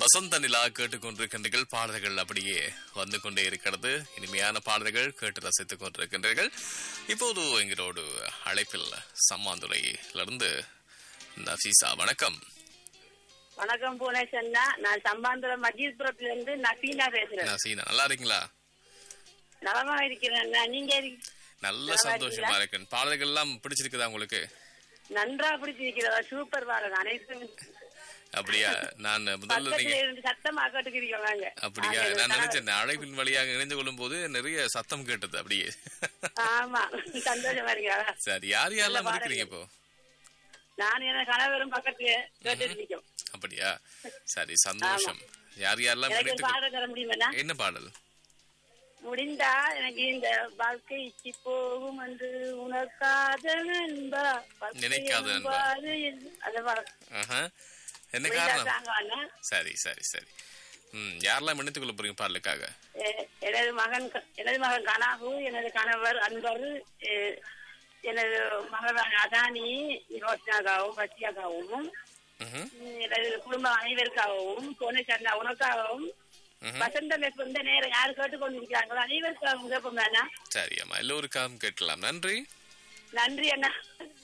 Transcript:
வசந்த நிலா கேட்டுக்கொண்டிருக்கின்றீர்கள் பாடல்கள் அப்படியே வந்து கொண்டே இருக்கிறது இனிமையான பாடல்கள் கேட்டு ரசித்துக் கொண்டிருக்கின்றீர்கள் இப்போது எங்களோடு அழைப்பில் சம்மாந்துறையிலிருந்து நஃபீசா வணக்கம் வணக்கம் புவனேஸ்வரா நான் சம்பாந்திரம் மஜீத்புரத்துல இருந்து நசீனா பேசுறேன் நசீனா நல்லா இருக்கீங்களா நலமா இருக்கிறேன் நீங்க இரு- நல்ல நல்லா சந்தோஷமா இருக்கேன் பாடல்கள் எல்லாம் பிடிச்சிருக்குதா உங்களுக்கு நன்றா பிடிச்சிருக்கிறதா சூப்பர் பாருங்க அனைத்தும் அப்படியா நான் முதல்ல பக்கத்துல நீங்க இருந்து சத்தமா கேட்டுக்கிறீங்க அப்படியா நான் நினைச்சேன் அழைப்பின் வழியாக இணைந்து கொள்ளும் போது நிறைய சத்தம் கேட்டது அப்படியே ஆமா சந்தோஷமா இருக்கா சரி யார் யாரெல்லாம் நல்ல இருக்கிறீங்க இப்போ நான் என் கணவரும் பக்கத்துல கேட்டுட்டு இருக்கோம் அப்படியா சரி சந்தோஷம் யார் யாரெல்லாம் எனக்கு ஒரு இணைத்து பாடம் தர முடியுமா என்ன பாடல் முடிந்தா எனக்கு இந்த வாழ்க்கைக்கு போகும் என்று உனக்காத நண்பா பத்து நினைக்காத நண்பா. எண்பாது என்று- அந்த பாடம் ஆஹா. என்ன முடிந்தா காரணம் தாங்க அண்ணா. சரி சரி சரி ம் யாரெல்லாம் இணைத்துக் கொள்ள போறீங்க பாடலுக்காக எ- எனது மகன் க- எனது மகன் கனாபு எனது கணவர் அன்பர் எ- எனது மகன் அதானி ரோஷனாக்காகவும் பச்சியாக்காகவும் ம்ஹும். எனது குடும்பம் அனைவருக்காகவும் சோனேஸ்வரனா உனக்காகவும் ம்ஹும். வசந்தம் எப்ப இந்த நேரம் யாரு கேட்டுக்கொண்டிருக்கிறாங்களோ அனைவருக்காகவும் கேட்போம் அண்ணா சரி அம்மா எல்லோருக்காகவும் கேட்கலாம் நன்றி நன்றி அண்ணா